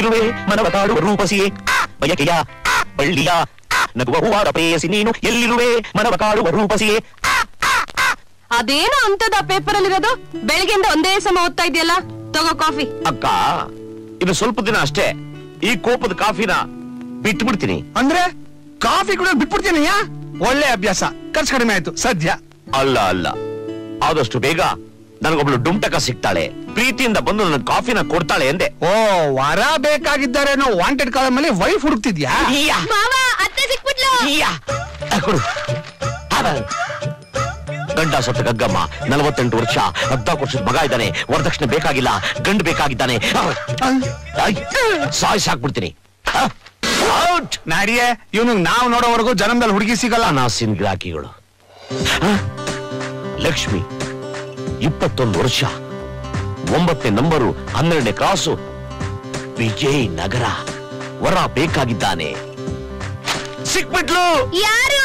ಎಲ್ಲಿರುವೆ ಮನವ ಕಾಡುವ ರೂಪಸಿಯೇ ಬಯಕೆಯ ಬಳ್ಳಿಯ ನಗುವ ಹೂವಾದ ಪ್ರೇಯಸಿ ನೀನು ಎಲ್ಲಿರುವೆ ಮನವ ಕಾಡುವ ರೂಪಸಿಯೇ ಅದೇನೋ ಅಂತದ ಪೇಪರ್ ಅಲ್ಲಿರೋದು ಬೆಳಗ್ಗೆಯಿಂದ ಒಂದೇ ಸಮ ಓದ್ತಾ ಇದೆಯಲ್ಲ ತಗೋ ಕಾಫಿ ಅಕ್ಕ ಇನ್ನು ಸ್ವಲ್ಪ ದಿನ ಅಷ್ಟೇ ಈ ಕೋಪದ ಕಾಫಿನ ಬಿಟ್ಬಿಡ್ತೀನಿ ಅಂದ್ರೆ ಕಾಫಿ ಕೂಡ ಬಿಟ್ಬಿಡ್ತೀನಿಯ ಒಳ್ಳೆ ಅಭ್ಯಾಸ ಖರ್ಚು ಕಡಿಮೆ ಆಯ್ತು ಸದ್ಯ ಅಲ್ಲ ಅಲ್ಲ ಆದಷ್ಟು ಬೇಗ ನನಗೊಬ್ಳು ಡುಮ್ಟಕ ಸಿಗ್ತಾಳೆ ಪ್ರೀತಿಯಿಂದ ಬಂದು ನನ್ನ ಕಾಫಿನ ಕೊಡ್ತಾಳೆ ಎಂದೆ ಓ ವರ ಬೇಕಾಗಿದ್ದಾರೇನೋ ವಾಂಟೆಡ್ ಕಾಲಮ್ ಮೇಲೆ ವೈಫ್ ಹುಡುಕ್ತಿದ್ಯಾ ಇಯ್ಯ, ಮಾವ ಅತ್ತೆ ಸಿಕ್ಬಿಟ್ಲು ಇಯ್ಯ. ಆ, ಕೊಡು ಅದ. ಗಂಡ ಸತ್ತ ಗಗ್ಗಮ್ಮ ನಲವತ್ತೆಂಟು ವರ್ಷ ಹದ್ನಾಲ್ಕು ವರ್ಷದ ಮಗ ಇದ್ದಾನೆ ವರದಕ್ಷಿಣೆ ಬೇಕಾಗಿಲ್ಲ ಗಂಡು ಬೇಕಾಗಿದ್ದಾನೆ ಆಯ್, ಸಾಯ್ಸ್ ಹಾಕ್ಬಿಡ್ತೀನಿ ಔಟ್ ನಾಡಿಯೇ ಇವನು ನಾವ್ ನೋಡೋವರೆಗೂ ಜನ್ಮದಲ್ಲಿ ಹುಡುಗಿ ಸಿಗಲ್ಲ ಅನಾಸಿನ್ ಗಿರಾಕಿಗಳು ಹ? ಲಕ್ಷ್ಮಿ ಇಪ್ಪತ್ತೊಂದು ವರ್ಷ ಒಂಬತ್ತನೇ ನಂಬರು ಹನ್ನೆರಡನೇ ಕ್ರಾಸು ವಿಜಯ್ ನಗರ ವರ ಬೇಕಾಗಿದ್ದಾನೆ ಸಿಕ್ಬಿಟ್ಲು ಯಾರು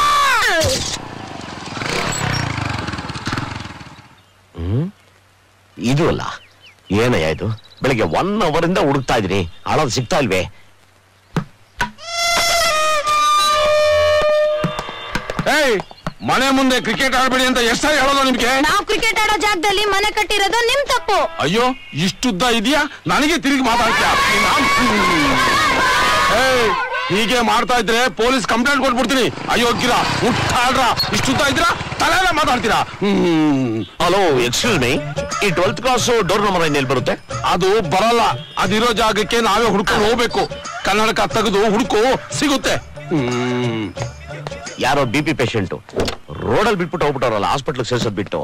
ಇದು ಅಲ್ಲ ಏನಯ್ಯ ಇದು ಬೆಳಿಗ್ಗೆ ಒನ್ ಅವರ್ ಇಂದ ಹುಡುಕ್ತಾ ಇದ್ದೀನಿ ಹಾಳೋದು ಸಿಗ್ತಾ ಇಲ್ವೇ ಏಯ್ ಮನೆ ಮುಂದೆ ಕ್ರಿಕೆಟ್ ಆಡ್ಬೇಡಿ ಅಂತ ಎಷ್ಟಾಗಿ ಹೇಳೋದು ನಿಮ್ಗೆ ನಾವು ಕ್ರಿಕೆಟ್ ಆಡೋ ಜಾಗದಲ್ಲಿ ಮನೆ ಕಟ್ಟಿರೋದು ನಿಮ್ ತಪ್ಪು ಅಯ್ಯೋ ಇಷ್ಟುದ್ದ ಇದೆಯಾ ನನಗೆ ತಿರುಗಿ ಮಾತಾಡ್ತೀಯ ಏಯ್ ಹೀಗೆ ಮಾಡ್ತಾ ಇದ್ರೆ ಪೊಲೀಸ್ ಕಂಪ್ಲೇಂಟ್ ಕೊಟ್ಬಿಡ್ತೀನಿ ಅಯೋಗ್ಯರ ಹುಟ್ಟಾಡ್ರ ಇಷ್ಟುದ್ದ ಇದ್ರ ತಲೆಲ್ಲ ಮಾತಾಡ್ತೀರಾ ಹ್ಮ್ ಹಲೋ ಎಕ್ಸ್ಕ್ಯೂಸ್ ಮೀ ಈ ಟ್ವೆಲ್ತ್ ಕ್ಲಾಸ್ ಡೋರ್ ನಂಬರ್ ಎಲ್ಲಿ ಬರುತ್ತೆ ಅದು ಬರಲ್ಲ ಅದಿರೋ ಜಾಗಕ್ಕೆ ನಾವೇ ಹುಡ್ಕೊಂಡು ಹೋಗ್ಬೇಕು ಕನ್ನಡಕ ತೆಗೆದು ಹುಡುಕು ಸಿಗುತ್ತೆ ಹ್ಮ್ ಯಾರೋ ಬಿ ಪಿ ಪೇಷಂಟು ರೋಡಲ್ಲಿ ಬಿಟ್ಬಿಟ್ಟು ಹೋಗ್ಬಿಟ್ಟವ್ರಲ್ಲ ಹಾಸ್ಪಿಟ್ಲ್ ಸೇರ್ಸೋದ್ ಬಿಟ್ಟು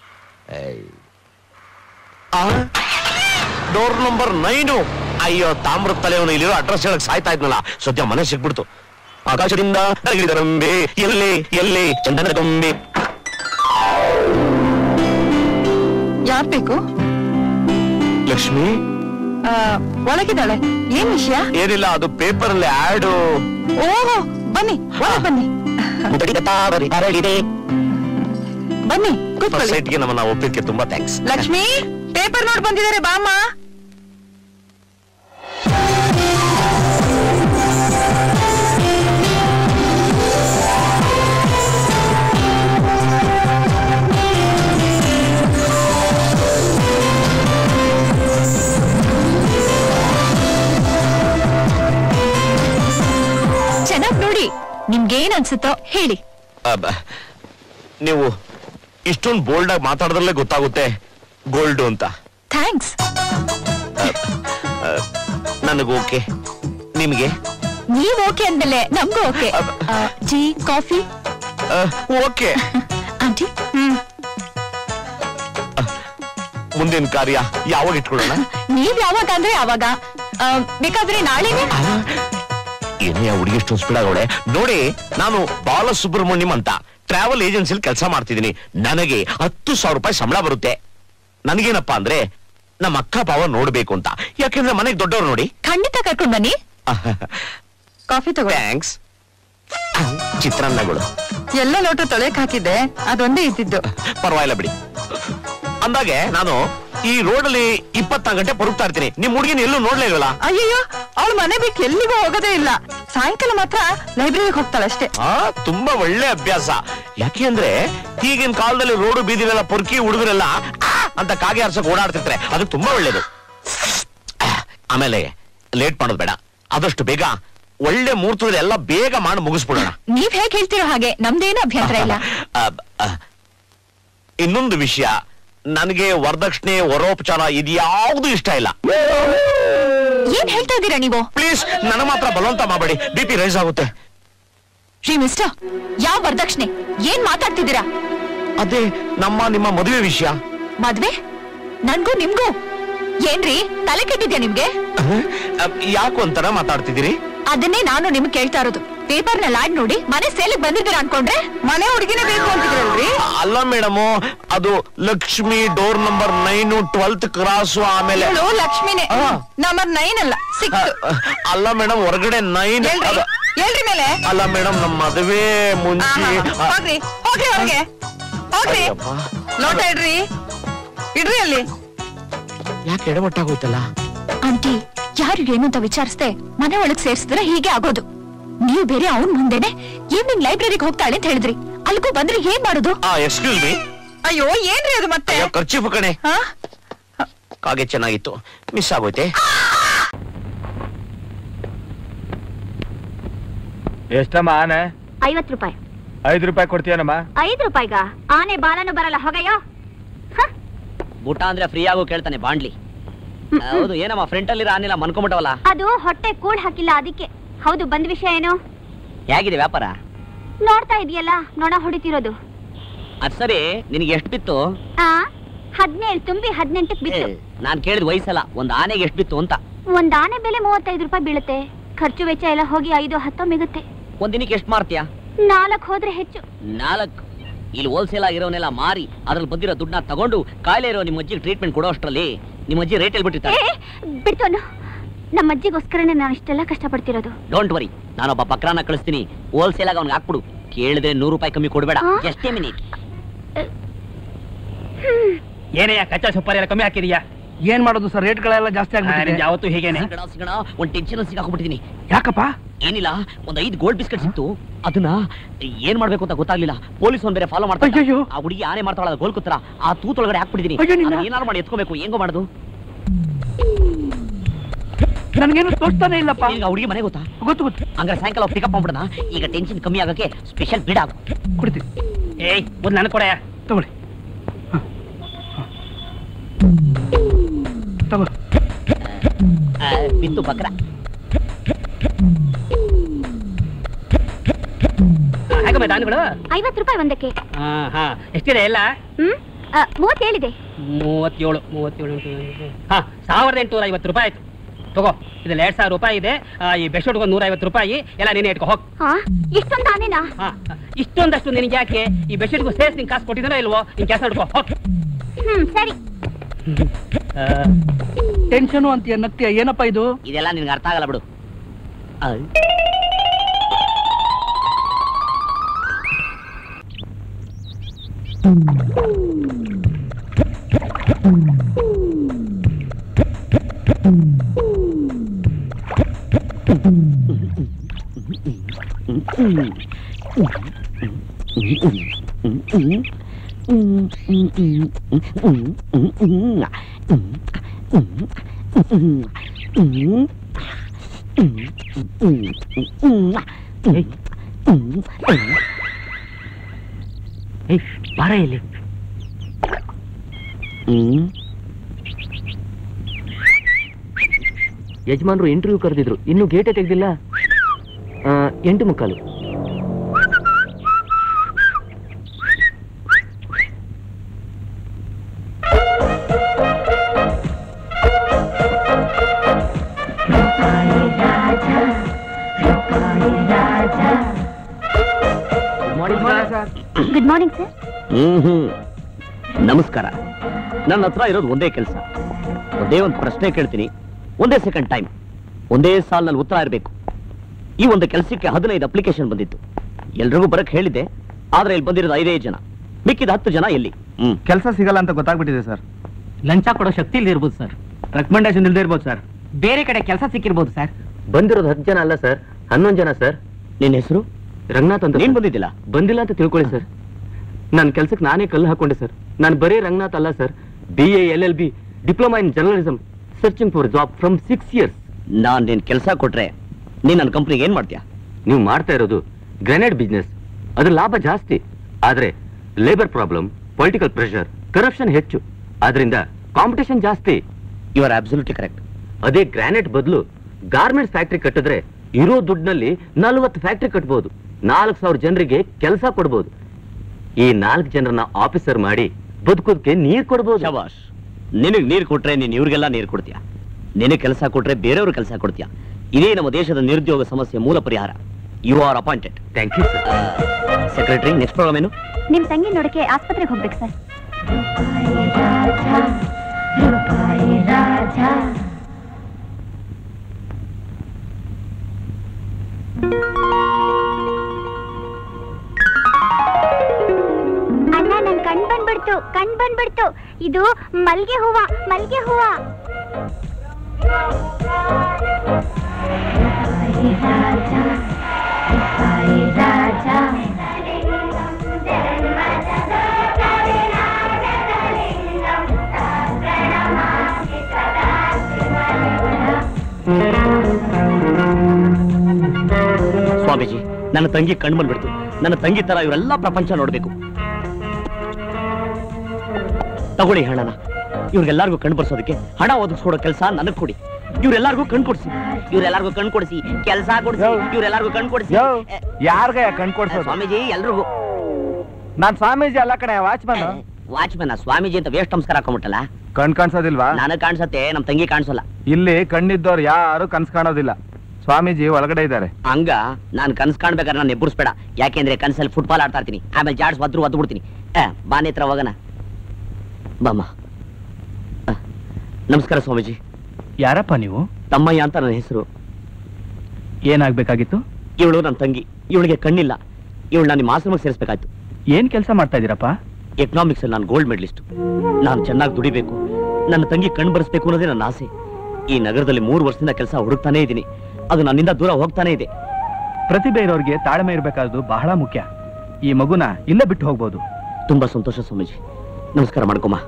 ಡೋರ್ ನಂಬರ್ ನೈನು ಅಯ್ಯೋ ತಾಮ್ರ ತಲೆಯವನು ಇಲ್ಲಿರೋ ಅಡ್ರೆಸ್ ಹೇಳಕ್ ಸಾಯ್ತಾ ಇದ್ನಲ್ಲ ಸದ್ಯ ಮನೆ ಸಿಕ್ಬಿಡ್ತು ಆಕಾಶದಿಂದ ನರಗಿಳಿದ ರಂಬೆ ಎಲ್ಲೇ ಎಲ್ಲೇ ಚಂದನ ಗೊಂಬೆ ಯಾರ್ ಬೇಕು ಲಕ್ಷ್ಮಿ ಆ, ಒಳಗಿದ್ದಾಳೆ ಏನ್ ವಿಷಯ ಏನಿಲ್ಲ ಅದು ಪೇಪರ್ ಅಲ್ಲಿ ಆಡು ಓಹೋ ಬನ್ನಿ ಒಳಗ್ ಬನ್ನಿ ಹರಡಿದೆ ಬನ್ನಿ ಕೂತ್ಕೊಳ್ಳಿ ಸೈಟ್ಗೆ ನಮ್ಮನ್ನ ಒಪ್ಪಿದ್ದಕ್ಕೆ ತುಂಬಾ ಥ್ಯಾಂಕ್ಸ್ ಲಕ್ಷ್ಮಿ ಪೇಪರ್ ನೋಡ್ ಬಂದಿದ್ದಾರೆ ಬಾಮ್ಮ ಚೆನ್ನಾಗ್ ನೋಡಿ ನಿಮ್ಗೇನ್ ಅನ್ಸುತ್ತೋ ಹೇಳಿ ಅಬ್ಬ, ನೀವು ಇಷ್ಟೊಂದು ಬೋಲ್ಡ್ ಆಗಿ ಮಾತಾಡಿದ್ರಲ್ಲೇ ಗೊತ್ತಾಗುತ್ತೆ ಗೋಲ್ಡ್ ಅಂತ ಥ್ಯಾಂಕ್ಸ್ ನನಗೆ ಓಕೆ ನಿಮಗೆ ನೀವ್ ಓಕೆ ಅಂದ್ಮೇಲೆ ನಮ್ಗೂ okay tea coffee okay aunty ಹ್ಮ್ ಮುಂದಿನ ಕಾರ್ಯ ಯಾವಾಗ ಇಟ್ಕೊಳ್ಳೋಣ ನೀವ್ ಯಾವಾಗ ಅಂದ್ರೆ ಯಾವಾಗ ಆ, ಬೇಕಾದ್ರೆ ನಾಳೆನೆ ಏನೇ ಹುಡುಗಿ ಇಷ್ಟೊಂದು ಸ್ಪೀಡ್ ಆಗವಳೆ ನೋಡಿ ನಾನು ಬಾಲಸುಬ್ರಹ್ಮಣ್ಯಂ ಅಂತ ಟ್ರಾವೆಲ್ ಏಜೆನ್ಸಿಲಿ ಕೆಲಸ ಮಾಡ್ತಿದ್ದೀನಿ ನನಗೆ ಹತ್ತು ಸಾವಿರ ರೂಪಾಯಿ ಸಂಬಳ ಬರುತ್ತೆ ನನಗೇನಪ್ಪಾ ಅಂದ್ರೆ ನಮ್ಮ ಅಕ್ಕ ಭಾವ ನೋಡ್ಬೇಕು ಅಂತ ಯಾಕೆಂದ್ರೆ ಮನೆಗೆ ದೊಡ್ಡವ್ರು ನೋಡಿ ಖಂಡಿತ ಕರ್ಕೊಂಡ್ ಬನ್ನಿ ಕಾಫಿ ತಗೋ ಥ್ಯಾಂಕ್ಸ್ ಚಿತ್ರಾನ್ನಗಳು ಎಲ್ಲ ಲೋಟ ತೊಳೆಯಕ್ ಹಾಕಿದ್ದೆ ಅದೊಂದೇ ಇದ್ದಿದ್ದು ಪರವಾಗಿಲ್ಲ ಬಿಡಿ ಅಂದಾಗೆ ನಾನು ಈ ರೋಡಲ್ಲಿ ಇಪ್ಪತ್ನಾಲ್ಕು ಗಂಟೆ ಪರುಗ್ತಾ ಇರ್ತೀನಿ ನಿಮ್ ಹುಡುಗಿನ ಎಲ್ಲೂ ನೋಡ್ಲೇ ಇಲ್ವಲ್ಲ ಅಯ್ಯಯ್ಯೋ ಅವಳು ಮನೆ ಬಿಟ್ಟು ಎಲ್ಲಿಗೂ ಹೋಗೋದೇ ಇಲ್ಲ ಸಾಯಂಕಾಲ ಮಾತ್ರ ಲೈಬ್ರರಿಗೆ ಹೋಗ್ತಾಳೆ ಅಷ್ಟೇ ಆ ತುಂಬಾ ಒಳ್ಳೆ ಅಭ್ಯಾಸ ಯಾಕೆ ಅಂದ್ರೆ ಈಗಿನ ಕಾಲದಲ್ಲಿ ರೋಡು ಬೀದಿಲೆಲ್ಲ ಪೊರ್ಕಿ ಹುಡುಗರೆಲ್ಲ ಆ ಅಂತ ಕಾಗೆ ಆರ್ಸಕ್ ಓಡಾಡ್ತಿರ್ತಾರೆ ಅದು ತುಂಬಾ ಒಳ್ಳೇದು ಆ, ಆಮೇಲೆ ಲೇಟ್ ಮಾಡೋದು ಬೇಡ ಆದಷ್ಟು ಬೇಗ ಒಳ್ಳೆ ಮುಹೂರ್ತದಲ್ಲಿ ಎಲ್ಲ ಬೇಗ ಮಾಡಿ ಮುಗಿಸ್ಬಿಡೋಣ ನೀವ್ ಹೇಗ್ ಹೇಳ್ತಿರೋ ಹಾಗೆ ನಮ್ದೇನು ಅಭ್ಯಂತರ ಇಲ್ಲ ಆ, ಆ, ಇನ್ನೊಂದು ವಿಷಯ ನನಗೆ ವರದಕ್ಷಿಣೆ ವರೋಪಚಾರ ಇದ್ಯಾವುದು ಇಷ್ಟ ಇಲ್ಲ ಏನ್ ಹೇಳ್ತಾ ಇದ್ದೀರಾ ನೀವು ಪ್ಲೀಸ್ ನನ್ನ ಮಾತ್ರ ಬಲವಂತ ಮಾಡಬೇಡಿ ಬಿ ಪಿ ರೈಸ್ ಆಗುತ್ತೆ ಶ್ರೀ ಮಿಸ್ಟರ್ ಯಾವ ವರದಕ್ಷಿಣೆ ಏನ್ ಮಾತಾಡ್ತಿದ್ದೀರಾ ಅದೇ ನಮ್ಮ ನಿಮ್ಮ ಮದುವೆ ವಿಷಯ ಮದ್ವೆ ನನ್ಗೂ ನಿಮ್ಗೂ ಏನ್ರಿ ತಲೆ ಕೆಟ್ಟಿದ್ಯಾ ನಿಮ್ಗೆ ಅಹ್, ಯಾಕು ಅಂತಾನ ಮಾತಾಡ್ತಿದ್ದೀರಿ ಅದನ್ನೇ ನಾನು ನಿಮ್ಗೆ ಕೇಳ್ತಾ ಇರೋದು ಪೇಪರ್ ನಲ್ಲಿ ಆಡ್ ನೋಡಿ ಮನೆ ಸೇಲಿಗೆ ಬಂದಿದ್ದೀರಾ ಅನ್ಕೊಂಡ್ರೆ ಮನೆ ಹುಡುಗಿನೇ ಬೇಕು ಅಂತಿದ್ರಲ್ರಿ ಅಲ್ಲ ಮೇಡಮ್ ಅದು Lakshmi door number nine twelfth cross ಆಮೇಲೆ ಇವಳು ಲಕ್ಷ್ಮಿನೇ ಆ. ನಂಬರ್ ನೈನ್ ಅಲ್ಲ ಸಿಕ್ಸ್ ಅಹ್, ಅಲ್ಲ ಮೇಡಮ್ ಹೊರಗಡೆ ನೈನ್ ಹೇಳ್ರಿ ಹೇಳ್ರಿ ಮೇಲೆ ಅಲ್ಲ ಮೇಡಮ್ ನಮ್ಮ ಮದುವೆ ಮುಂಚೆ ಆಹಾ, ಹೋಗ್ರಿ ಹೋಗ್ರಿ ಅವ್ರಿಗೆ ಹೋಗ್ರಿ ಅಯ್ಯಪ್ಪ. ಲೋಟ ಇಡ್ರಿ ಇಡ್ರಿ ಅಲ್ಲಿ ಯಾಕೆ ಎಡವಟ್ಟಾಗೋಯ್ತಲ್ಲ ಆಂಟಿ ಯಾರಿಗೂ ಏನು ಅಂತ ವಿಚಾರಿಸ್ದೆ ಮನೆ ಒಳಗ್ ಸೇರ್ಸಿದ್ರೆ ಹೀಗೆ ಆಗೋದು ನೀವು ಬೇರೆ ಅವನ್ ಮುಂದೆನೆ ಈವ್ನಿಂಗ್ ಲೈಬ್ರರಿಗೆ ಹೋಗ್ತಾಳೆ ಅಂತ ಹೇಳಿದ್ರಿ ಅಲ್ಗೂ ಬಂದ್ರೆ ಏನ್ ಮಾಡೋದು ಆ ಎಕ್ಸ್ಕ್ಯೂಸ್ ಮೀ ಅಯ್ಯೋ ಏನ್ರಿ ಅದು ಮತ್ತೆ ಅಯ್ಯೋ ಖರ್ಚು ಕಣೆ ಕಾಗೆ ಚೆನ್ನಾಗಿತ್ತು ಮಿಸ್ ಆಗೋಯ್ತೆ ಎಷ್ಟಮ್ಮ ಆನೆ ಐವತ್ ರೂಪಾಯಿ ಐದು ರೂಪಾಯಿ ಕೊಡ್ತೀಯನಮ್ಮ ಐದ್ ರೂಪಾಯಿಗ ಆನೆ ಬಾಲನು ಬರಲ್ಲ ಹೋಗಯ್ಯೋ ಊಟ ಅಂದ್ರೆ ಫ್ರೀ ಆಗೋ ಕೇಳ್ತಾನೆ ಬಾಂಡ್ಲಿ ಹೌದು ಏನಮ್ಮ ಫ್ರಂಟ್ ಅಲ್ಲಿ ಆನಿಲ್ಲ ಮನ್ಕೊಂಬಿಟ್ಟವಲ್ಲ ಅದು ಹೊಟ್ಟೆ ಕೂಳ್ ಹಾಕಿಲ್ಲ ಅದಕ್ಕೆ ಹೌದು ಬಂದ್ ವಿಷಯ ಏನು ಹೇಗಿದೆ ವ್ಯಾಪಾರ ನೋಡ್ತಾ ಇದೆಯಲ್ಲ ನೊಣ ಹೊಡಿತಿರೋದು ಅದ್ ಸರಿ ನಿನಗೆ ಎಷ್ಟು ಬಿತ್ತು ಆ ಹದಿನೇಳು ತುಂಬಿ ಹದಿನೆಂಟಕ್ಕೆ ಬಿತ್ತು ನಾನ್ ಕೇಳಿದ ವಯಸ್ಸಲ್ಲ ಒಂದ್ ಆನೆಗೆ ಎಷ್ಟು ಬಿತ್ತು ಅಂತ ಒಂದ್ ಆನೆ ಬೆಲೆ ಮೂವತ್ತೈದು ರೂಪಾಯಿ ಬೀಳುತ್ತೆ ಖರ್ಚು ವೆಚ್ಚ ಎಲ್ಲ ಹೋಗಿ ಐದು ಹತ್ತೋ ಮಿಗುತ್ತೆ ಒಂದ್ ದಿನಕ್ಕೆ ಎಷ್ಟು ಮಾರ್ತೀಯ ನಾಲ್ಕು ಹೋದ್ರೆ ಹೆಚ್ಚು ನಾಲ್ಕು ಇಲ್ಲಿ ಹೋಲ್ಸೇಲ್ ಆಗಿರೋನೆಲ್ಲ ಮಾರಿ ಅದ್ರಲ್ಲಿ ಬಂದಿರೋ ದುಡ್ಡನ್ನ ತಗೊಂಡು ಕಾಯಿಲೆ ಇರೋ ನಿಮ್ಮ ಅಜ್ಜಿಗೆ ಟ್ರೀಟ್ಮೆಂಟ್ ಕೊಡೋ ಅಷ್ಟರಲ್ಲಿ ನಿಮ್ಮ ಅಜ್ಜಿ ರೇಟ್ ಏ ಹೇಳ್ಬಿಟ್ಟಿರ್ತಾರೆ ಬಿಡ್ತೋನು ನಮ್ಮ ಅಜ್ಜಿಗೋಸ್ಕರನೇ ನಾನು ಇಷ್ಟೆಲ್ಲ ಕಷ್ಟಪಡ್ತಿರೋದು ಡೋಂಟ್ ವರಿ ನಾನೊಬ್ಬ ಬಕ್ರಾನ ಕಳಿಸ್ತೀನಿ ಹೋಲ್ಸೇಲ್ ಆಗಿ ಅವ್ನಿಗೆ ಹಾಕ್ಬಿಡು ಕೇಳಿದ್ರೆ ನೂರು ರೂಪಾಯಿ ಕಮ್ಮಿ ಕೊಡ್ಬೇಡ ಆ? ಎಷ್ಟೇ ಮಿನಿಟ್ ಏನಯ್ಯ ಕಚ್ಚಾ ಸುಪಾರಿ ಎಲ್ಲ ಕಮ್ಮಿ ಹಾಕಿದೀಯಾ ಏನ್ ಮಾಡೋದು ಸರ್ ರೇಟ್ಗಳೆಲ್ಲ ಜಾಸ್ತಿ ಆ, ನಿಮ್ದು ಆಗ್ಬಿಟ್ಟಿದೆ ಯಾವತ್ತೂ ಹೀಗೇನೆ ಸಿಗಣ ಸಿಗಣ ಒಂದ್ ಟೆನ್ಷನ್ ಸಿಗಾಕೊಂಡ್ಬಿಟ್ಟಿದೀನಿ ಯಾಕಪ್ಪ ಏನಿಲ್ಲ ಒಂದ್ ಐದು ಗೋಲ್ಡ್ ಬಿಸ್ಕೆಟ್ ಸಿಕ್ತು ಅದನ್ನ ಏನ್ ಮಾಡ್ಬೇಕು ಅಂತ ಗೊತ್ತಾಗ್ಲಿಲ್ಲ ಪೊಲೀಸ್ ಒಂದ್ ಬೇರೆ ಫಾಲೋ ಮಾಡ್ತಾ ಇದ್ದ. ಅಯ್ಯಯ್ಯೋ. ಆ ಹುಡುಗಿ ಆನೆ ಮಾಡ್ತಾಳ ಗೋಲ್ ಕುತ್ರ ಆ ತೂತೊಳಗಡೆ ಹಾಕ್ಬಿಟ್ಟಿದೀನಿ ಅಯ್ಯೋ ನಿನ್ನ. ಅದನ್ನ ಏನಾರು ಮಾಡಿ ಎತ್ಕೋಬೇಕು ಹೆಂಗೋ ಮಾಡುದು ನನ್ಗೇನು ತೋರಿಸ್ತಾನೆ ಇಲ್ಲಪ್ಪ ಈಗ ಆ ಹುಡುಗಿ ಮನೆ ಗೊತ್ತಾ ಗೊತ್ತು ಗೊತ್ತು ಹಂಗಾರೆ ಸಾಯಂಕಾಲ ಪಿಕಪ್ ಮಾಡ್ಬಿಡೋಣ ಈಗ ಟೆನ್ಷನ್ ಕಮ್ಮಿ ಆಗಕ್ಕೆ ಸ್ಪೆಷಲ್ ಬಿಡ ಕೊಡ್ತೀನಿ ಏಯ್ ಒಂದು ನನಗೆ ಕೊಡಯ್ಯ ತಗೊಳ್ಳಿ ಹ. ಹ. ತಗೋ ಬಿತ್ತು ಬಕ್ರ ಹೇಗಮ್ಮ ದಾನಿಗಳು ಐವತ್ತು ರೂಪಾಯಿ ಒಂದಕ್ಕೆ ಹಾ ಹಾ ಎಷ್ಟಿದೆ ಎಲ್ಲ ಹ್ಮ್ ಆ, ಮೂವತ್ತೇಳಿದೆ ಮೂವತ್ತೇಳು ಮೂವತ್ತೇಳು ಇಂಟು ಹಾ ಸಾವಿರದ ಎಂಟುನೂರ ಐವತ್ತು ರೂಪಾಯಿ ಆಯ್ತು ತಗೋ ಇದೆಲ್ಲ ಎರಡ್ ಸಾವಿರ ರೂಪಾಯಿ ಇದೆ ಆ, ಈ ಬೆಸ್ಟ್ ಒಂದು ನೂರ ಐವತ್ತು ರೂಪಾಯಿ ಎಲ್ಲ ನೀನೇ ಇಟ್ಕೋ ಹೋಗ್ ಹಾ ಇಷ್ಟೊಂದು ಆನೆನಾ ಹಾ ಇಷ್ಟೊಂದಷ್ಟು ನಿನಗೆ ಯಾಕೆ ಈ ಬೆಡ್ಶೀಟ್ಗೂ ಸೇರಿಸಿ ನಿಂಗೆ ಕಾಸು ಕೊಟ್ಟಿದ್ದಾನೋ ಇಲ್ವೋ ನಿನ್ ಕೆಲಸ ಹಿಡ್ಕೋ ಹೋಗ್ ಹ್ಮ್ ಸರಿ ಆ, ಟೆನ್ಷನು ಅಂತೀಯ ನಗ್ತೀಯ ಏನಪ್ಪ ಇದು ಇದೆಲ್ಲ ನಿನ್ಗೆ ಅರ್ಥ ಆಗಲ್ಲ ಬಿಡು ಆ. ಏಯ್ ಬಾರ ಇಲ್ಲಿ ಯಜಮಾನ್ರು ಇಂಟರ್ವ್ಯೂ ಕರೆದಿದ್ರು ಇನ್ನು ಗೇಟೇ ತೆಗ್ದಿಲ್ಲ ಆ, ಎಂಟು ಮುಕ್ಕಾಲು ಗುಡ್ ಮಾರ್ನಿಂಗ್ ಸರ್ ಹ್ಮ್ ನಮಸ್ಕಾರ ನನ್ನ ಹತ್ರ ಇರೋದು ಒಂದೇ ಕೆಲಸ ಒಂದೇ ಒಂದು ಪ್ರಶ್ನೆ ಕೇಳ್ತೀನಿ ಒಂದೇ ಸೆಕೆಂಡ್ ಟೈಮ್ ಒಂದೇ ಸಾಲ್ನಲ್ಲಿ ಉತ್ತರ ಇರಬೇಕು ಈ ಒಂದು ಕೆಲಸಕ್ಕೆ ಹದಿನೈದು ಅಪ್ಲಿಕೇಶನ್ ಬಂದಿತ್ತು ಎಲ್ರಿಗೂ ಬರಕ್ ಹೇಳಿದ್ದೆ ಆದ್ರೆ ಇಲ್ಲಿ ಬಂದಿರೋದು ಐದೈದು ಜನ ಮಿಕ್ಕಿದ ಹತ್ತು ಜನ ಎಲ್ಲಿ ಹ್ಮ್ ಕೆಲಸ ಸಿಗಲ್ಲ ಅಂತ ಗೊತ್ತಾಗ್ಬಿಟ್ಟಿದೆ ಸರ್ ಲಂಚ ಕೊಡೋ ಶಕ್ತಿ ಇಲ್ಲದೆ ಇರ್ಬೋದು ಸರ್ ರೆಕಮೆಂಡೇಶನ್ ಇಲ್ದೇ ಇರ್ಬೋದು ಸರ್ ಬೇರೆ ಕಡೆ ಕೆಲಸ ಸಿಕ್ಕಿರ್ಬೋದು ಸರ್ ಬಂದಿರೋದು ಹತ್ತು ಜನ ಅಲ್ಲ ಸರ್ ಹನ್ನೊಂದು ಜನ ಸರ್ ನಿನ್ನ ಹೆಸರು ರಂಗನಾಥ್ ಅಂತ ನೀನ್ ಬಂದಿದ್ದಿಲ್ಲ ಬಂದಿಲ್ಲ ಅಂತ ತಿಳ್ಕೊಳ್ಳಿ ಸರ್ ನನ್ನ ಕೆಲ್ಸಕ್ಕೆ ನಾನೇ ಕಲ್ಲು ಹಾಕೊಂಡೆ ಸರ್ ನಾನು ಬರೀ ರಂಗನಾಥ್ ಅಲ್ಲ sir B A L L B diploma in journalism searching for job from six years ನಾನ್ ನಿನ್ ಕೆಲಸ ಕೊಟ್ರೆ ನೀನ್ ನನ್ನ ಕಂಪ್ನಿಗೆ ಏನ್ ಮಾಡ್ತೀಯಾ ನೀವು ಮಾಡ್ತಾ ಇರೋದು ಗ್ರೆನೇಡ್ ಬಿಸ್ನೆಸ್ ಅದ್ರ ಲಾಭ ಜಾಸ್ತಿ ಆದ್ರೆ labour problem political pressure corruption ಹೆಚ್ಚು ಆದ್ರಿಂದ ಕಾಂಪಿಟೇಷನ್ ಜಾಸ್ತಿ ಯು ಆರ್ ಅಬ್ಸಲ್ಯೂಟ್ಲಿ ಕರೆಕ್ಟ್ ಅದೇ ಗ್ರಾನೈಟ್ ಬದಲು ಗಾರ್ಮೆಂಟ್ಸ್ ಫ್ಯಾಕ್ಟ್ರಿ ಕಟ್ಟಿದ್ರೆ ಇರೋ ದುಡ್ಡಿನಲ್ಲಿ ನಲ್ವತ್ತು ಫ್ಯಾಕ್ಟ್ರಿ ಕಟ್ಬೋದು ನಾಲ್ಕು ಸಾವಿರ ಜನರಿಗೆ ಕೆಲಸ ಕೊಡ್ಬೋದು ಈ ನಾಲ್ಕು ಜನರನ್ನ ಆಫೀಸರ್ ಮಾಡಿ ಬದುಕೋದಕ್ಕೆ ನೀರ್ ಕೊಡ್ಬೋದು ಶಬಾಷ್ ನಿನಗ್ ನೀರ್ ಕೊಟ್ರೆ ನೀನ್ ಇವ್ರಿಗೆಲ್ಲ ನೀರ್ ಕೊಡ್ತೀಯ ನಿನಗ್ ಕೆಲಸ ಕೊಟ್ರೆ ಬೇರೆಯವ್ರ ಕೆಲಸ ಕೊಡ್ತೀಯ ಇದೇ ನಮ್ಮ ದೇಶದ ನಿರುದ್ಯೋಗ ಸಮಸ್ಯೆ ಮೂಲ ಪರಿಹಾರ you are appointed thank you sir secretary next program ಏನು ನಿಮ್ ತಂಗಿ ನೋಡಕ್ಕೆ ಆಸ್ಪತ್ರೆಗೆ ಹೋಗ್ಬೇಕು ಸರ್ ಅಣ್ಣ ನನ್ ಕಣ್ ಬಂದ್ಬಿಡ್ತು ಕಣ್ ಬಂದ್ಬಿಡ್ತು ಇದು ಮಲ್ಗೆ ಹೂವ ಮಲ್ಗೆ ಹೂವ ಸ್ವಾಮೀಜಿ ನನ್ನ ತಂಗಿ ಕಣ್ ಬಂದ್ಬಿಡ್ತು ನನ್ನ ತಂಗಿ ತರ ಇವರೆಲ್ಲ ಪ್ರಪಂಚ ನೋಡ್ಬೇಕು ತಗೊಳ್ಳಿ ಹಣನ ಇವ್ರಿಗೆಲ್ಲರಿಗೂ ಕಣ್ ಬರ್ಸೋದಕ್ಕೆ ಹಣ ಒದಗಿಸ್ಕೊಡೋ ಕೆಲಸ ನನಗ್ ಕೊಡಿ ಇವ್ರೆಲ್ಲರಿಗೂ ಕಣ್ ಕೊಡ್ಸಿ ಇವ್ರೆಲ್ಲರಿಗೂ ಕಣ್ ಕೊಡಿಸಿ ಕೆಲಸ ಕೊಡಿಸಿ ಇವ್ರೆಲ್ಲರಿಗೂ ಕಣ್ ಕೊಡಿಸಿ ಯೋ ಯಾರ್ಗ ಕಣ್ ಕೊಡ್ಸೋದು ಸ್ವಾಮೀಜಿ ಎಲ್ರಿಗೂ ನಾನ್ ಸ್ವಾಮೀಜಿ ಅಲ್ಲ ಕಣೆ ವಾಚ್ಮನ್ ವಾಚ್ಮನ್ ಸ್ವಾಮೀಜಿ ಅಂತ ವೇಸ್ಟ್ ನಮಸ್ಕಾರ ಹಾಕೊಂಬಿಟ್ಟಲ್ಲ ಕಣ್ ಕಾಣಿಸೋದಿಲ್ವಾ ನನಗ್ ಕಾಣಿಸತ್ತೆ ನಮ್ ತಂಗಿ ಕಾಣಿಸಲ್ಲ ಇಲ್ಲಿ ಕಣ್ಣಿದ್ದವ್ರು ಯಾರು ಕನ್ಸ್ ಕಾಣೋದಿಲ್ಲ ಸ್ವಾಮೀಜಿ ಒಳಗಡೆ ಇದ್ದಾರೆ ಹಂಗ ನಾನ್ ಕನ್ಸ್ ಕಾಣ್ಬೇಕಾದ್ರೆ ನಾನು ಎಬ್ಬರಿಸ್ಬೇಡ ಯಾಕೆಂದ್ರೆ ಕನ್ಸಲ್ಲಿ ಫುಟ್ಬಾಲ್ ಆಡ್ತಾ ಇರ್ತೀನಿ ಆಮೇಲೆ ಜಾಡ್ಸ್ ಒದ್ರು ಒದ್ದು ಬಿಡ್ತೀನಿ ಆ, ಬಾ ನೇತ್ರ ಹೋಗೋಣ ಬಾಮ್ಮ ಆ, ನಮಸ್ಕಾರ ಸ್ವಾಮೀಜಿ ಯಾರಪ್ಪ ನೀವು ತಮ್ಮಯ್ಯ ಅಂತ ನನ್ನ ಹೆಸರು ಏನಾಗ್ಬೇಕಾಗಿತ್ತು ಇವಳು ನನ್ನ ತಂಗಿ ಇವಳಿಗೆ ಕಣ್ಣಿಲ್ಲ ಇವಳು ನಾನು ನಿಮ್ಮ ಆಶ್ರಮಕ್ಕೆ ಸೇರಿಸ್ಬೇಕಾಯ್ತು ಏನ್ ಕೆಲಸ ಮಾಡ್ತಾ ಇದೀರಪ್ಪ ಎಕನಾಮಿಕ್ಸ್ ಅಲ್ಲಿ ನಾನು ಗೋಲ್ಡ್ ಮೆಡಲಿಸ್ಟ್ ನಾನು ಚೆನ್ನಾಗಿ ದುಡಿಬೇಕು ನನ್ನ ತಂಗಿ ಕಣ್ ಬರೆಸ್ಬೇಕು ಅನ್ನೋದೇ ನನ್ನ ಆಸೆ ಈ ನಗರದಲ್ಲಿ ಮೂರು ವರ್ಷದಿಂದ ಕೆಲಸ ಹುಡುಕ್ತಾನೇ ಇದ್ದೀನಿ ಅದು ನನ್ನಿಂದ ದೂರ ಹೋಗ್ತಾನೇ ಇದೆ ಪ್ರತಿಭೆ ಇರೋರ್ಗೆ ತಾಳ್ಮೆ ಇರಬೇಕಾದ್ದು ಬಹಳ ಮುಖ್ಯ ಈ ಮಗುನ ಇಲ್ಲೇ ಬಿಟ್ಟು ಹೋಗ್ಬೋದು ತುಂಬಾ ಸಂತೋಷ ಸ್ವಾಮೀಜಿ ನಮಸ್ಕಾರ ಮಾಡ್ಕೊಮ್ಮ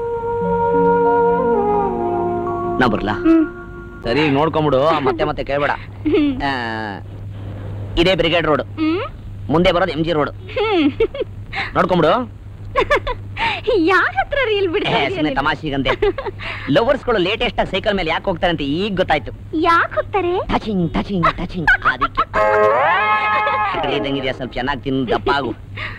ನಾ ಬರ್ಲಾ ಸರಿ ನೋಡ್ಕೊಂಬಿಡು ಮತ್ತೆ ಮತ್ತೆ ಕೇಳ್ಬೇಡ ಆ, ಇದೇ ಬ್ರಿಗೇಡ್ ರೋಡ್ ಮುಂದೆ ಬರೋದು ಎಂ ಜಿ ರೋಡ್ ನೋಡ್ಕೊಂಬಿಡು ಯಾರ ಹತ್ರ ರೀಲ್ ಏ, ಸುಮ್ನೆ ತಮಾಷೆಗಂತೆ ಲವರ್ಸ್ಗಳು ಲೇಟೆಸ್ಟ್ ಆಗಿ ಸೈಕಲ್ ಮೇಲೆ ಯಾಕೆ ಹೋಗ್ತಾರೆ ಅಂತ ಈಗ ಗೊತ್ತಾಯ್ತು ಯಾಕೆ ಹೋಗ್ತಾರೆ ಟಚಿಂಗ್ ಟಚಿಂಗ್ ಟಚಿಂಗ್ ಅದಕ್ಕೆ ಕಡೆ ಇದ್ದಂಗಿದ್ಯಾ ಸ್ವಲ್ಪ ಚೆನ್ನಾಗಿ ತಿಂದು ದಪ್ಪ ಆಗು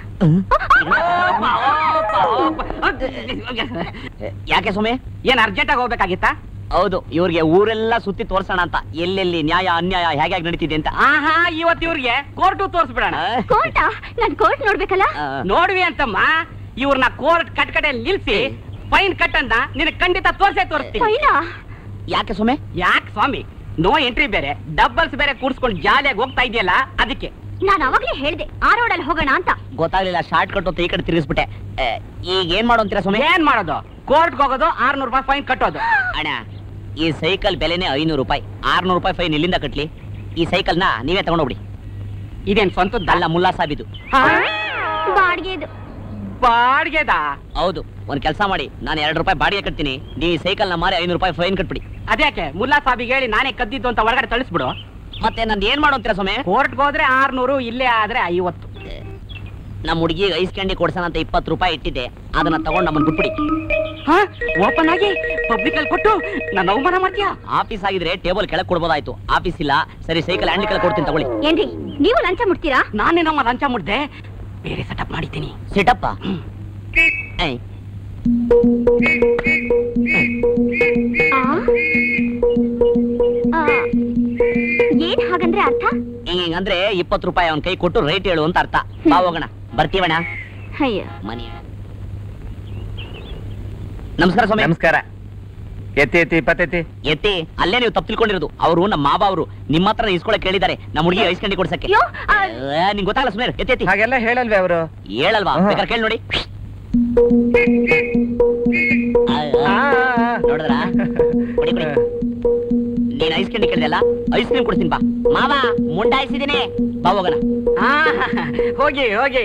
ಯಾಕೆ ಸುಮ್ಮನೆ ಏನ್ ಅರ್ಜೆಂಟ್ ಆಗಿ ಹೋಗ್ಬೇಕಾಗಿತ್ತಾ ಹೌದು ಇವ್ರಿಗೆ ಊರೆಲ್ಲ ಸುತ್ತಿ ತೋರ್ಸೋಣ ಅಂತ ಎಲ್ಲೆಲ್ಲಿ ನ್ಯಾಯ ಅನ್ಯಾಯ ಹೇಗೆ ನಡೀತಿದೆ ಅಂತ ಆಹಾ ಇವತ್ತು ಇವ್ರಿಗೆ ಕೋರ್ಟು ತೋರಿಸ್ಬಿಡೋಣ ಕೋರ್ಟಾ ನಾನ್ ಕೋರ್ಟ್ ನೋಡ್ಬೇಕಲ್ಲ ಆ, ನೋಡ್ವಿ ಅಂತಮ್ಮ ಇವ್ರನ್ನ ಕೋರ್ಟ್ ಕಟ್ಕಡೆ ನಿಲ್ಸಿ ಫೈನ್ ಕಟ್ಟನ್ನ ನಿನಗೆ ಖಂಡಿತ ತೋರ್ಸೇ ತೋರಿಸ್ತೀನಿ ಫೈನಾ ಯಾಕೆ ಸುಮ್ಮನೆ ಯಾಕೆ ಸ್ವಾಮಿ ನೋ ಎಂಟ್ರಿ ಬೇರೆ ಡಬಲ್ಸ್ ಬೇರೆ ಕೂರ್ಸ್ಕೊಂಡು ಜಾಲಿಯಾಗಿ ಹೋಗ್ತಾ ಇದೆಯಲ್ಲ ಅದಕ್ಕೆ ನಾನು ಅವಾಗ್ಲೇ ಹೇಳ್ದೆ ಆ ರೋಡಲ್ಲಿ ಹೋಗೋಣ ಅಂತ ಗೊತ್ತಾಗ್ಲಿಲ್ಲ ಶಾರ್ಟ್ ಕಟ್ ಅಂತ ಈ ಕಡೆ ತಿರುಗಿಸ್ಬಿಟ್ಟೆ ಆ, ಈಗ ಏನ್ ಮಾಡೋ ಅಂತೀರಾ ಸುಮ್ಮನೆ ಏನ್ ಮಾಡೋದು ಕೋರ್ಟ್ಗೆ ಹೋಗೋದು ಆರ್ನೂರು ರೂಪಾಯಿ ಫೈನ್ ಕಟ್ಟೋದು ಅಣ್ಣ ಈ ಸೈಕಲ್ ಬೆಲೆನೇ ಐನೂರು ರೂಪಾಯಿ ಆರ್ನೂರು ರೂಪಾಯಿ ಫೈನ್ ಇಲ್ಲಿಂದ ಕಟ್ಲಿ ಈ ಸೈಕಲ್ನ ನೀವೇ ತಗೊಂಡೋಗ್ಬಿಡಿ ಇದೇನ್ ಸ್ವಂತದ್ದಲ್ಲ ಅಲ್ಲ ಮುಲ್ಲಾ ಸಾಬಿದು ಬಾಡಿಗೆದು ಬಾಡ್ಗೆದ ಹೌದು ಒಂದ್ ಕೆಲಸ ಮಾಡಿ ನಾನು ಎರಡು ರೂಪಾಯಿ ಬಾಡಿಗೆ ಕಟ್ತೀನಿ ನೀವು ಈ ಸೈಕಲ್ನ ಮಾರಿ ಐನೂರು ರೂಪಾಯಿ ಫೈನ್ ಕಟ್ಬಿಡಿ ಅದ್ಯಾಕೆ ಮುಲ್ಲಾ ಸಾಬಿಗೆ ಹೇಳಿ ನಾನೇ ಕದ್ದಿದ್ದು ಅಂತ ಒಳಗಡೆ ತಳಿಸ್ಬಿಡು ಮತ್ತೆ ನಂದು ಏನ್ ಮಾಡೋ ಅಂತೀರಾ ಸುಮ್ಮನೆ ಕೋರ್ಟ್ಗೆ ಹೋದ್ರೆ ಆರ್ನೂರು ಇಲ್ಲೇ ಆದ್ರೆ ಐವತ್ತು ನಮ್ಮ ಹುಡುಗಿಗೆ ಐಸ್ ಕ್ಯಾಂಡಿ ಕೊಡ್ಸೋಣ ಅಂತ ಇಪ್ಪತ್ತು ರೂಪಾಯಿ ಇಟ್ಟಿದ್ದೆ ಅದನ್ನ ತಗೊಂಡು ನಮ್ಮನ್ನ ಬಿಟ್ಬಿಡಿ ಓಪನ್ ಆಗಿ ಪಬ್ಲಿಕ್ ಅಲ್ಲಿ ಕೊಟ್ಟು ನನ್ನ ಅವಮಾನ ಮಾಡ್ತೀಯಾ ಆಫೀಸ್ ಆಗಿದ್ರೆ ಟೇಬಲ್ ಕೆಳಗೆ ಕೊಡ್ಬೋದಾಯ್ತು ಆಫೀಸ್ ಇಲ್ಲ ಸರಿ ಸೈಕಲ್ ಹ್ಯಾಂಡ್ಲಿ ಕೆಳಗೆ ಕೊಡ್ತೀನಿ ತಗೊಳ್ಳಿ ಏನ್ರಿ ನೀವು ಲಂಚ ಮುಟ್ತೀರಾ ನಾನೇ ನಮ್ಮ ಲಂಚ ಮುಡ್ದೆ ಬೇರೆ ಸೆಟಪ್ ಮಾಡಿದ್ದೀನಿ ಸಿಟಪ್ಪ ಏಯ್ ಆ? ಆ, ಏನ್ ಹಾಗಂದ್ರೆ ಅರ್ಥ ಹಿಂಗ್ ಅಂದ್ರೆ ಇಪ್ಪತ್ತು ರೂಪಾಯಿ ಅವನ್ ಕೈ ಕೊಟ್ಟು ರೇಟ್ ಹೇಳು ಅಂತ ಅರ್ಥ ಬಾ ಹೋಗೋಣ ಬರ್ತೀವಣ್ಣ ಅಯ್ಯೋ ಮನೆ ನಮಸ್ಕಾರ ಸ್ವಾಮಿ ನಮಸ್ಕಾರ ಎತ್ತಿ ಎತ್ತಿ ಇಪ್ಪತ್ತೆತ್ತಿ ಎತ್ತಿ ಅಲ್ಲೇ ನೀವು ತಪ್ಪು ತಿಳ್ಕೊಂಡಿರೋದು ಅವರು ನಮ್ಮ ಮಾವ ಅವರು ನಿಮ್ಮ ಹತ್ರ ಇಸ್ಕೊಳಕ್ ಕೇಳಿದ್ದಾರೆ ನಮ್ಮ ಹುಡುಗಿ ಐಸ್ ಕಂಡಿ ಕೊಡ್ಸಕ್ಕೆ ಅಯ್ಯೋ, ಆ, ಏ, ನಿಂಗ್ ಗೊತ್ತಾಗಲ್ಲ ಸುಮ್ಮನೆ ಎತ್ತಿ ಎತ್ತಿ ಹಾಗೆಲ್ಲ ಹೇಳಲ್ವೇ ಅವರು ಹೇಳಲ್ವಾ ಆಹಾ. ಬೇಕಾದ್ರೆ ಕೇಳಿ ನೋಡಿ ನೋಡಿದ್ರ ಕೊಡಿ ಕೊಡಿ ನೀನ್ ಐಸ್ ಕ್ರೀಮ್ ಕೇಳಿದೆಲ್ಲ ಐಸ್ ಕ್ರೀಮ್ ಕೊಡ್ತೀನಿ ಬಾ ಮಾವ ಮುಂಡಾಯಿಸಿದೀನಿ ಬಾ ಹೋಗೋಣ ಆ, ಹೋಗಿ ಹೋಗಿ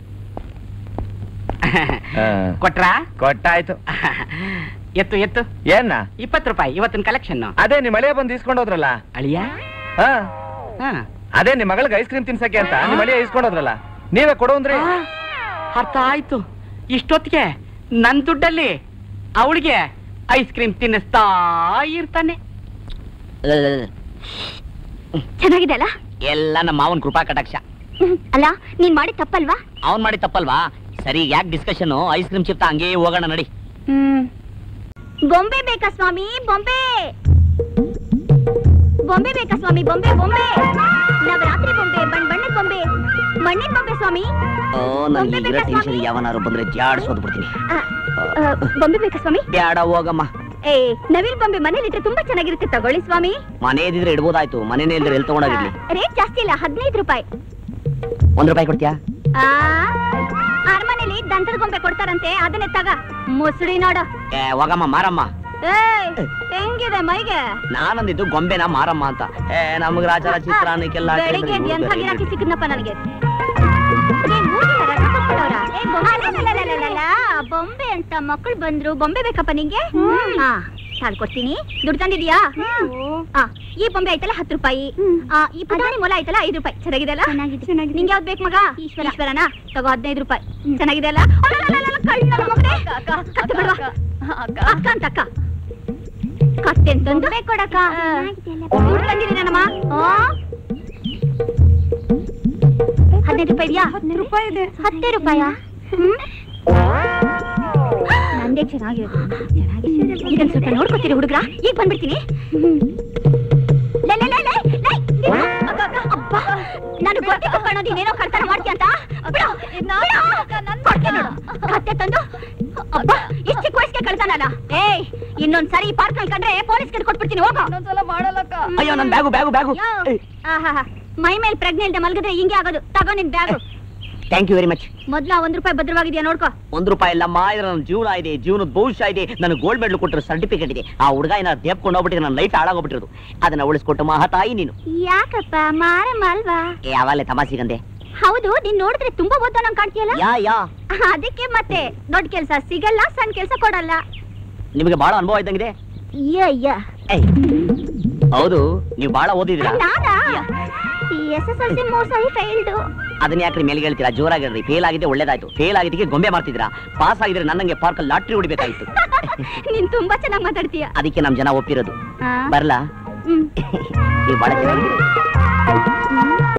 ಕೊಟ್ರಾ ಕೊಟ್ಟಾಯ್ತು ಎತ್ತು ಎತ್ತು ಏನ ಇಪ್ಪತ್ತು ರೂಪಾಯಿ ಇವತ್ತಿನ ಕಲೆಕ್ಷನ್ ಅದೇ ನಿಮ್ ಮಳೆ ಬಂದು ಇಸ್ಕೊಂಡೋದ್ರಲ್ಲ ಅಳಿಯ ಹಾ ಹಾ. ಅದೇ ನಿಮ್ ಮಗಳಿಗೆ ಐಸ್ ಕ್ರೀಮ್ ತಿನ್ಸಕ್ಕೆ ಅಂತ ನಿಮ್ ಮಳೆ ಇಸ್ಕೊಂಡೋದ್ರಲ್ಲ ನೀವೇ ಕೊಡು ಅಂದ್ರೆ ಆ, ಅರ್ಥ ಆಯ್ತು ಇಷ್ಟೊತ್ತಿಗೆ ನನ್ ದುಡ್ಡಲ್ಲಿ ಅವಳಿಗೆ ಐಸ್ ಕ್ರೀಮ್ ತಿನ್ನಿಸ್ತಾ ಇರ್ತಾನೆ ಚೆನ್ನಾಗಿದೆ ಅಲ್ಲ ಎಲ್ಲ ನಮ್ಮ ಮಾವನ್ ಕೃಪಾ ಕಟಾಕ್ಷ ಹ್ಮ್, ಅಲ್ಲ ನೀನ್ ಮಾಡಿ ತಪ್ಪಲ್ವಾ ಅವನ್ ಮಾಡಿ ತಪ್ಪಲ್ವಾ ಸರಿ ಯಾಕೆ ಡಿಸ್ಕಷನ್ ಐಸ್ ಕ್ರೀಮ್ ಚಿಪ್ತ ಹಂಗೆ ಹೋಗೋಣ ನಡಿ ಹ್ಮ್ ಬೊಂಬೆ ಬೇಕಾ ಸ್ವಾಮಿ ಬೊಂಬೆ ಬೊಂಬೆ ಬೇಕಾ ಸ್ವಾಮಿ ಬೊಂಬೆ ಬೊಂಬೆ ನವರಾತ್ರಿ ಬೊಂಬೆ ಬಣ್ಣ ಬಣ್ಣದ ಬೊಂಬೆ ಮಣ್ಣಿನ ಬೊಂಬೆ ಸ್ವಾಮಿ ಓ ನನ್ಗೆ ಇರೋ ಟೆನ್ಷನ್ ಯಾವನಾರು ಬಂದ್ರೆ ಜಾಡ್ಸೋದ್ ಬಿಡ್ತೀನಿ ಆ, ಆ, ಬೊಂಬೆ ಬೇಕಾ ಸ್ವಾಮಿ ಬ್ಯಾಡ ಹೋಗಮ್ಮ ಏ ನವಿಲ್ ಬೊಂಬೆ ಮನೇಲಿಟ್ರೆ ತುಂಬಾ ಚೆನ್ನಾಗಿರುತ್ತೆ ತಗೊಳ್ಳಿ ಸ್ವಾಮಿ ಮನೆ ಇದ್ರೆ ಇಡ್ಬೋದಾಯ್ತು ಮನೇನೇ ಇಲ್ದ್ರೆ ಎಲ್ಲಿ ತಗೊಂಡೋಗಿರ್ಲಿ ರೇಟ್ ಜಾಸ್ತಿ ಇಲ್ಲ ಹದಿನೈದು ರೂಪಾಯಿ ಒಂದ್ ರೂಪಾಯಿ ಕೊಡ್ತೀಯಾ ಆ ಅರಮನೆಲಿ ದಂತದ ಗೊಂಬೆ ಕೊಡ್ತಾರಂತೆ ಅದನ್ನೇ ತಗ ಮುಸುಡಿ ನೋಡು ಏ ಹೋಗಮ್ಮ ಮಾರಮ್ಮ ಏಯ್ ಹೆಂಗೆ ಹೆಂಗಿದೆ ಮೈಗೆ ನಾನಂದಿದ್ದು ಗೊಂಬೆನ ಮಾರಮ್ಮ ಅಂತ ಏ ನಮ್ಗ್ ರಾಜರ ಚಿತ್ರಾನ್ನಕ್ಕೆಲ್ಲ ಬೆಳಿಗ್ಗೆ ಎದ್ದು ಎಂಥ ಗಿರಾಕಿ ಸಿಕ್ಕಿದ್ನಪ್ಪ ನನಗೆ ಏನ್ ಊರ್ಗೆಲ್ಲ ರಜೆ ಕೊಟ್ಬಿಟ್ಟವ್ರಾ? ಏ, ಬೊಂಬೆ- ಅಲಲಲಲಲಲ, ಬೊಂಬೆ ಅಂತ ಮಕ್ಕಳು ಬಂದ್ರು ಬೊಂಬೆ ಬೇಕಪ್ಪ ನಿಂಗೆ ಹಾ ಸಾಲ್ ಕೊಡ್ತೀನಿ ದುಡ್ಡು ತಂದಿದ್ಯಾ ಆ, ಈ ಬೊಂಬೆ ಆಯ್ತಲ್ಲ ಹತ್ತು ರೂಪಾಯಿ ಆ, ಈ ಪುಟಾಣಿ ಮೊಲ ಆಯ್ತಲ್ಲ ಐದು ರೂಪಾಯಿ ಚೆನ್ನಾಗಿದೆ ಅಲ್ಲ ನಿಂಗೆ ಯಾವ್ದು ಬೇಕು ಮಗ ಈಶ್ವರ ಈಶ್ವರನ ತಗೋ ಹದಿನೈದು ರೂಪಾಯಿ ಚೆನ್ನಾಗಿದೆ ಅಲ್ಲ ಅಲಲಲಲಲ, ಕಳ್ಳನ ಮಗನೇ. ಕತ್ತೆ ಬಿಡ್ವಾ? ಅಕ್ಕ ಅಂತ ಅಕ್ಕ ಕತ್ತೆ ಅಂತಂದು ಕೊಡಕ್ಕ ದುಡ್ಡು ತಂದಿದ್ದೀನಮ್ಮ ಹದಿನೈದು ರೂಪಾಯಿ ಇದೆಯಾ ಹತ್ತು ರೂಪಾಯಿ ಇದೆ ಹತ್ತೇ ರೂಪಾಯಾ ನಂದೇ ಚೆನ್ನಾಗಿರೋದು ಚೆನ್ನಾಗಿದೆ ಇದನ್ನ ಸ್ವಲ್ಪ ನೋಡ್ಕೊತೀರಿ ಹುಡುಗ್ರ ಈಗ ಬಂದ್ಬಿಡ್ತೀನಿ ಲೇ, ಲೇ, ಲೇ, ಲೇ, ಲೇ, ನೀನು- ಅಕ್ಕ, ಅಕ್ಕ, ಅಬ್ಬಾ, ನಾನು ಗೊತ್ತಿತ್ತು ಕಣೋ ನೀನೇನೋ ಕಳ್ತನ ಮಾಡ್ತೀಯ ಅಂತ ಬಿಡು, ಬಿಡು, ಕೊಡ್ತೀನಿ ನೋಡು. ಕತ್ತೆ ತಂದು ಅಬ್ಬ ಇಷ್ಟು ಚಿಕ್ಕ ವಯಸ್ಸಿಗೆ ಕಳ್ತಾನಲ್ಲ ಏಯ್ ಇನ್ನೊಂದ್ ಸರಿ ಈ ಪಾರ್ಕ್ ನಲ್ಲಿ ಕಂಡ್ರೆ ಪೊಲೀಸ್ ಕಡೆ ಕೊಟ್ಬಿಡ್ತೀನಿ ಹೋಗು ಇನ್ನೊಂದ್ಸಲ ಮಾಡಲ್ಲಕ್ಕ ಅಯ್ಯೋ ನನ್ ಬ್ಯಾಗು ಬ್ಯಾಗು ಬ್ಯಾಗು ಮೈ ಮೇಲೆ ಪ್ರಜ್ಞೆ ಇಲ್ದೆ ಮಲಗಿದ್ರೆ ಹಿಂಗೆ ಆಗೋದು ತಗೋ ನಿನ್ bag thank you very much ಮೊದ್ಲು ಆ ಒಂದ್ ರೂಪಾಯಿ ಭದ್ರವಾಗಿದ್ಯಾ ನೋಡ್ಕೋ ಒಂದ್ ರೂಪಾಯಿ ಇಲ್ಲಮ್ಮ ಇದ್ರ ನನ್ನ ಜೀವನ ಇದೆ ಜೀವನದ ಭವಿಷ್ಯ ಇದೆ ನನಗೆ ಗೋಲ್ಡ್ ಮೆಡಲ್ ಕೊಟ್ಟಿರೋ ಸರ್ಟಿಫಿಕೇಟ್ ಇದೆ ಆ ಹುಡುಗ ಏನಾದ್ರು ದೇಪ್ಕೊಂಡು ಹೋಗ್ಬಿಟ್ಟಿದ್ರೆ ನನ್ನ ಲೈಫ್ ಹಾಳಾಗೋಗ್ಬಿಟ್ಟಿರೋದು ಅದನ್ನ ಉಳಿಸ್ಕೊಟ್ಟು ಮಹಾತಾಯಿ ನೀನು ಯಾಕಪ್ಪ ಮಾರಮ್ಮ ಅಲ್ವಾ ಏ ಅವಾಗಲೇ ತಮಾಸಿಗಂದೆ ಹೌದು ನೀನ್ ನೋಡಿದ್ರೆ ತುಂಬಾ ಓದೋನಂಗ್ ಕಾಣ್ತೀಯಲ್ಲ ಯಾ ಯಾ ಅದಕ್ಕೆ ಮತ್ತೆ ದೊಡ್ಡ ಕೆಲ್ಸ ಸಿಗಲ್ಲ ಸಣ್ಣ ಕೆಲ್ಸ ಕೊಡಲ್ಲ ನಿಮಗೆ ಬಹಳ ಅನುಭವ ಇದ್ದಂಗಿದೆ ಅಯ್ಯ ಏಯ್, ಹೌದು ನೀವು ಬಹಳ ಓದಿದಿರಾ ನಾನಾ ಎಸ್ ಎಸ್ ಎಲ್ ಸಿ ಮೂರ್ ಸರಿ ಫೈಲ್ಡು ಅದನ್ನ ಯಾಕ್ರಿ ಮೇಲೆ ಹೇಳ್ತೀರಾ ಜೋರಾಗಿರ್ರಿ ಫೇಲ್ ಆಗಿದೆ ಒಳ್ಳೇದಾಯ್ತು ಫೇಲ್ ಆಗಿದ್ದಕ್ಕೆ ಗೊಂಬೆ ಮಾಡ್ತಿದ್ರಾ ಪಾಸ್ ಆಗಿದ್ರೆ ನನ್ನಂಗೆ ಪಾರ್ಕ್ ಲಾಟ್ರಿ ಹೊಡಿಬೇಕಾಯ್ತು ನೀನ್ ತುಂಬಾ ಚೆನ್ನಾಗ್ ಮಾತಾಡ್ತೀಯ ಅದಕ್ಕೆ ನಮ್ ಜನ ಒಪ್ಪಿರೋದು ಆ, ಬರ್ಲಾ ಹ್ಮ್. ನೀವು ಬಹಳ ಚೆನ್ನಾಗಿದ್ದೀರಿ